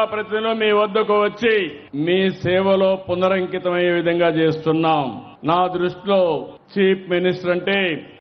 ప్రతిదినం మీ వద్దకు వచ్చి మీ సేవలో పునరంకితమయ్యే విధంగా చేస్తున్నాం నా దృష్టిలో చీఫ్ మినిస్టర్ అంటే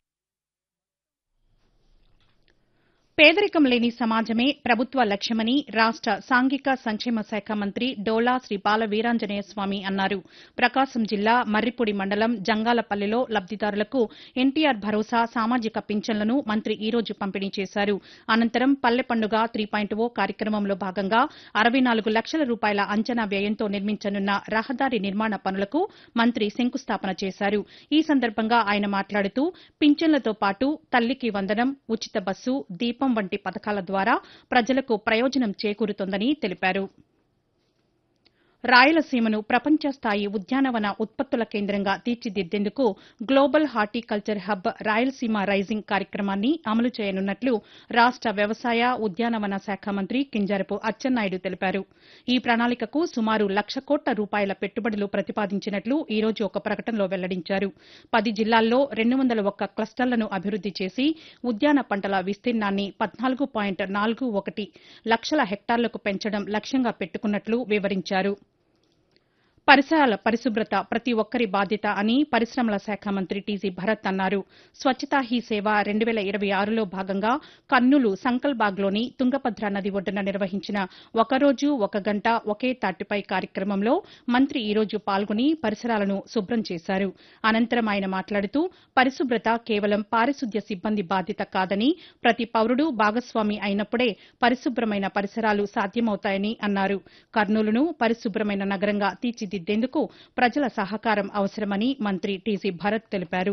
పేదరికం లేని సమాజమే ప్రభుత్వ లక్ష్యమని రాష్ట సాంఘిక సంక్షేమ శాఖ మంత్రి డోలా శ్రీ బాల వీరాంజనేయ స్వామి అన్నారు ప్రకాశం జిల్లా మర్రిపూడి మండలం జంగాలపల్లిలో లబ్దిదారులకు ఎన్టీఆర్ భరోసా సామాజిక పింఛన్లను మంత్రి ఈ రోజు పంపిణీ చేశారు అనంతరం పల్లె పండుగ త్రీ పాయింట్ ఓ కార్యక్రమంలో భాగంగా అరవై నాలుగు లక్షల రూపాయల అంచనా వ్యయంతో నిర్మించనున్న రహదారి నిర్మాణ పనులకు మంత్రి శంకుస్థాపన చేశారు ఈ సందర్భంగా ఆయన మాట్లాడుతూ పింఛన్లతో పాటు తల్లికి వందనం ఉచిత బస్సు దీపం వంటి పథకాల ద్వారా ప్రజలకు ప్రయోజనం చేకూరుతోందని తెలిపారు రాయలసీమను ప్రపంచ స్థాయి ఉద్యానవన ఉత్పత్తుల కేంద్రంగా తీర్చిదిద్దేందుకు global horticulture hub Rayalaseema rising కార్యక్రమాన్ని అమలు చేయనున్నట్లు రాష్ట వ్యవసాయ ఉద్యానవన శాఖ మంత్రి కింజరపు అచ్చెన్నాయుడు తెలిపారు ఈ ప్రణాళికకు సుమారు లక్ష కోట్ల రూపాయల పెట్టుబడులు ప్రతిపాదించినట్లు ఈ రోజు ఒక ప్రకటనలో వెల్లడించారు పది జిల్లాల్లో రెండు వందల ఒక్క క్లస్టర్లను అభివృద్ది చేసి ఉద్యాన పంటల విస్తీర్ణాన్ని పద్నాలుగు పాయింట్ నాలుగు ఒకటి లక్షల హెక్టార్లకు పెంచడం లక్ష్యంగా పెట్టుకున్నట్లు వివరించారు పరిసరాల పరిశుభ్రత ప్రతి ఒక్కరి బాధ్యత అని పరిశ్రమల శాఖ మంత్రి టీజీ భరత్ అన్నారు స్వచ్ఛతా హీ సేవ రెండు వేల ఇరవై ఆరులో భాగంగా కర్నూలు సంకల్బాగ్లోని తుంగభద్ర నది ఒడ్డున నిర్వహించిన ఒకరోజు ఒక గంట ఒకే తాటిపై కార్యక్రమంలో మంత్రి ఈ రోజు పాల్గొని పరిసరాలను శుభ్రం చేశారు అనంతరం ఆయన మాట్లాడుతూ పరిశుభ్రత కేవలం పారిశుద్ధ్య సిబ్బంది బాధ్యత కాదని ప్రతి పౌరుడు భాగస్వామి అయినప్పుడే పరిశుభ్రమైన పరిసరాలు సాధ్యమవుతాయని అన్నారు కర్నూలును పరిశుభ్రమైన నగరంగా తీర్చిదిద్దేందుకు ప్రజల సహకారం అవసరమని మంత్రి టీజీ భరత్ తెలిపారు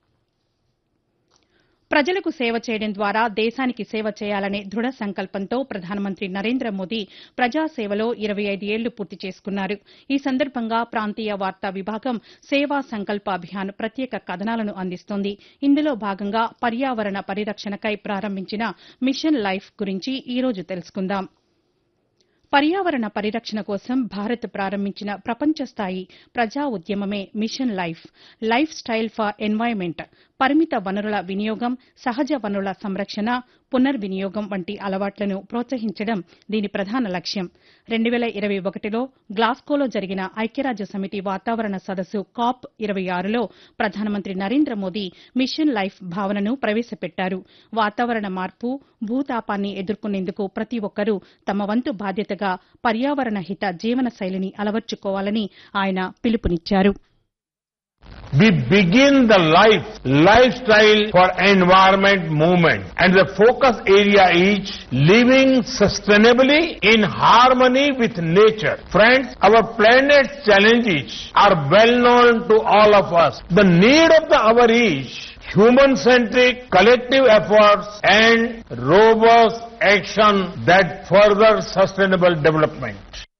ప్రజలకు సేవ చేయడం ద్వారా దేశానికి సేవ చేయాలనే దృఢ సంకల్పంతో ప్రధానమంత్రి నరేంద్ర మోదీ ప్రజాసేవలో ఇరవై ఐదు ఏళ్లు పూర్తి చేసుకున్నారు ఈ సందర్భంగా ప్రాంతీయ వార్తా విభాగం సేవా సంకల్ప అభియాన్ ప్రత్యేక కథనాలను అందిస్తోంది ఇందులో భాగంగా పర్యావరణ పరిరక్షణకై ప్రారంభించిన మిషన్ లైఫ్ గురించి ఈ రోజు తెలుసుకుందాం పర్యావరణ పరిరక్షణ కోసం భారత్ ప్రారంభించిన ప్రపంచ స్థాయి ప్రజా ఉద్యమమే mission life lifestyle for environment పరిమిత వనరుల వినియోగం సహజ వనరుల సంరక్షణ పునర్వినియోగం వంటి అలవాట్లను ప్రోత్సహించడం దీని ప్రధాన లక్ష్యం రెండు వేల ఇరవై ఒకటిలో గ్లాస్కోలో జరిగిన ఐక్యరాజ్య సమితి వాతావరణ సదస్సు కాప్ ఇరవై ఆరులో ప్రధానమంత్రి నరేంద్ర మోదీ మిషన్ లైఫ్ భావనను ప్రవేశపెట్టారు వాతావరణ మార్పు భూతాపాన్ని ఎదుర్కొనేందుకు ప్రతి ఒక్కరూ తమ వంతు బాధ్యతగా పర్యావరణ హిత జీవన శైలిని అలవర్చుకోవాలని ఆయన పిలుపునిచ్చారు We begin the life, lifestyle for environment movement. And the focus area is living sustainably in harmony with nature. Friends, our planet's challenges are well known to all of us. The need of the hour is human-centric collective efforts and robust action that further sustainable development.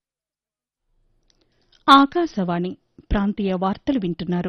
Akashvani ప్రాంతీయ వార్తలు వింటున్నారు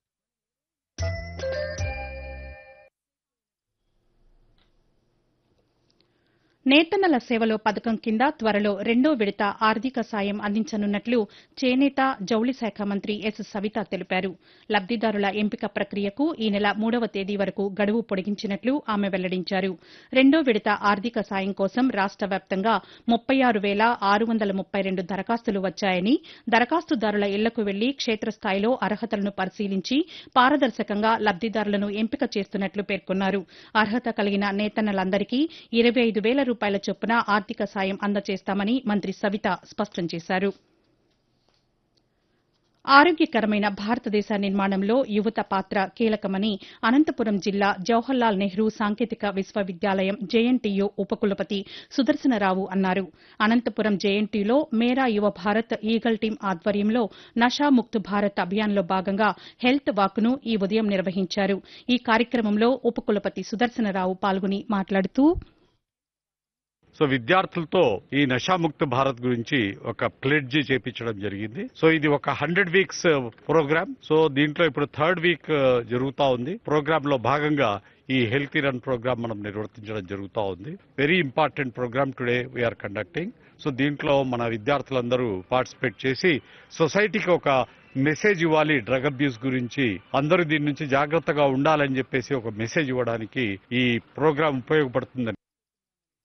నేతన్నల సేవలో పథకం కింద త్వరలో రెండో విడత ఆర్థిక సాయం అందించనున్నట్లు చేనేత జౌళి శాఖ మంత్రి ఎస్ సవిత తెలిపారు లబ్దిదారుల ఎంపిక ప్రక్రియకు ఈ నెల మూడవ తేదీ వరకు గడువు పొడిగించినట్లు ఆమె వెల్లడించారు రెండో విడత ఆర్థిక సాయం కోసం రాష్ట వ్యాప్తంగా ముప్పై ఆరు వేల ఆరు వందల ముప్పై రెండు దరఖాస్తులు వచ్చాయని దరఖాస్తుదారుల ఇళ్లకు వెళ్లి క్షేత్రస్థాయిలో అర్హతలను పరిశీలించి పారదర్శకంగా లబ్దిదారులను ఎంపిక చేస్తున్నట్లు పేర్కొన్నారు అర్హత కలిగిన నేతన్నలందరికీ ఇరవై ఐదు వేల రూపాయల చొప్పున ఆర్థిక సాయం అందజేస్తామని మంత్రి సవిత స్పష్టం చేశారు ఆరోగ్యకరమైన భారతదేశ నిర్మాణంలో యువత పాత్ర కీలకమని అనంతపురం జిల్లా జవహర్లాల్ నెహ్రూ సాంకేతిక విశ్వవిద్యాలయం జేఎన్టీయూ ఉపకులపతి సుదర్శనరావు అన్నారు అనంతపురం జేఎన్టీయూలో మేరా యువ భారత్ ఈగల్ టీం ఆధ్వర్యంలో నషాముక్త్ భారత్ అభియాన్లో భాగంగా హెల్త్ వాక్ను ఈ ఉదయం నిర్వహించారు ఈ కార్యక్రమంలో ఉపకులపతి సుదర్శనరావు పాల్గొని మాట్లాడుతూ సో విద్యార్థులతో ఈ నషాముక్త భారత్ గురించి ఒక ప్లెడ్జ్ చేపించడం జరిగింది సో ఇది ఒక హండ్రెడ్ వీక్స్ ప్రోగ్రామ్ సో దీంట్లో ఇప్పుడు థర్డ్ వీక్ జరుగుతా ఉంది ప్రోగ్రామ్ లో భాగంగా ఈ హెల్తీ రన్ ప్రోగ్రామ్ మనం నిర్వర్తించడం జరుగుతూ ఉంది very important program today we're conducting so దీంట్లో మన విద్యార్థులందరూ పార్టిసిపేట్ చేసి సొసైటీకి ఒక మెసేజ్ ఇవ్వాలి డ్రగ్ అబ్యూస్ గురించి అందరూ దీని నుంచి జాగ్రత్తగా ఉండాలని చెప్పేసి ఒక మెసేజ్ ఇవ్వడానికి ఈ ప్రోగ్రామ్ ఉపయోగపడుతుందని